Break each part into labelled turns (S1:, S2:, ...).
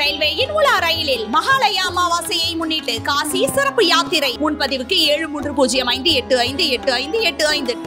S1: ரயில்வேயின் உலா ரயிலில் மகாலய அமாவாசையை முன்னிட்டு காசி சிறப்பு யாத்திரை முன்பதிவுக்கு ஏழு மூன்று பூஜ்ஜியம் ஐந்து எட்டு ஐந்து எட்டு ஐந்து எட்டு ஐந்து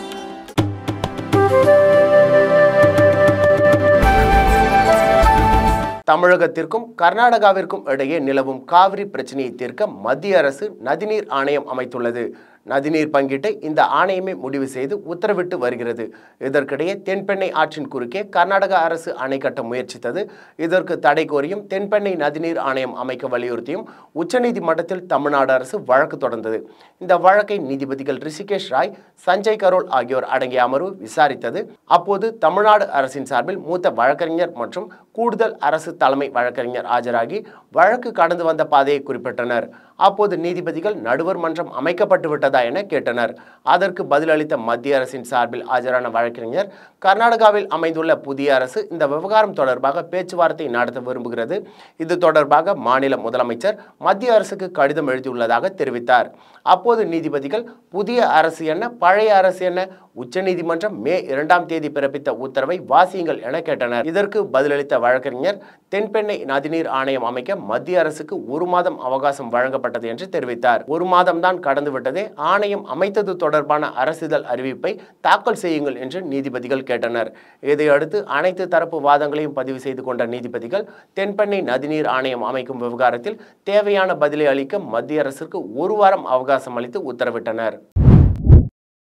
S2: தமிழகத்திற்கும் கர்நாடகாவிற்கும் இடையே நிலவும் காவிரி பிரச்சனையை தீர்க்க மத்திய அரசு நதிநீர் ஆணையம் அமைத்துள்ளது நதிநீர் பங்கீட்டை இந்த ஆணையமே முடிவு செய்து உத்தரவிட்டு வருகிறது இதற்கிடையே தென்பெண்ணை ஆற்றின் குறுக்கே கர்நாடக அரசு அணை கட்ட முயற்சித்தது இதற்கு தடை கோரியும் தென்பெண்ணை நதிநீர் ஆணையம் அமைக்க வலியுறுத்தியும் உச்சநீதிமன்றத்தில் தமிழ்நாடு அரசு வழக்கு தொடர்ந்தது இந்த வழக்கை நீதிபதிகள் ரிஷிகேஷ் ராய் சஞ்சய் கரோல் ஆகியோர் அடங்கிய அமர்வு விசாரித்தது அப்போது தமிழ்நாடு அரசின் சார்பில் மூத்த வழக்கறிஞர் மற்றும் கூடுதல் அரசு தலைமை வழக்கறிஞர் ஆஜராகி வழக்கு கடந்து வந்த பாதையை குறிப்பிட்டனர் அப்போது நீதிபதிகள் நடுவர் மன்றம் அமைக்கப்பட்டு விட்டதா என கேட்டனர் அதற்கு பதிலளித்த மத்திய அரசின் சார்பில் ஆஜரான வழக்கறிஞர் கர்நாடகாவில் அமைந்துள்ள புதிய அரசு இந்த விவகாரம் தொடர்பாக பேச்சுவார்த்தை நடத்த விரும்புகிறது இது தொடர்பாக மாநில முதலமைச்சர் மத்திய அரசுக்கு கடிதம் எழுதியுள்ளதாக தெரிவித்தார் அப்போது நீதிபதிகள் புதிய அரசு என்ன பழைய அரசு என்ன உச்சநீதிமன்றம் மே இரண்டாம் தேதி பிறப்பித்த உத்தரவை வாசியுங்கள் என கேட்டனர் இதற்கு பதிலளித்த வழக்கறிஞர் தென்பெண்ணை நதிநீர் ஆணையம் அமைக்க மத்திய அரசுக்கு ஒரு மாதம் அவகாசம் வழங்கப்பட்டது என்று தெரிவித்தார் ஒரு மாதம் தான் கடந்து விட்டதே ஆணையம் அமைத்தது தொடர்பான அரசிதழ் அறிவிப்பை தாக்கல் செய்யுங்கள் என்று நீதிபதிகள் கேட்டனர் இதையடுத்து அனைத்து தரப்பு வாதங்களையும் பதிவு செய்து கொண்ட நீதிபதிகள் தென்பெண்ணை நதிநீர் ஆணையம் அமைக்கும் விவகாரத்தில் தேவையான பதிலை அளிக்க மத்திய அரசிற்கு ஒரு வாரம் அவகாசம் அளித்து உத்தரவிட்டனர்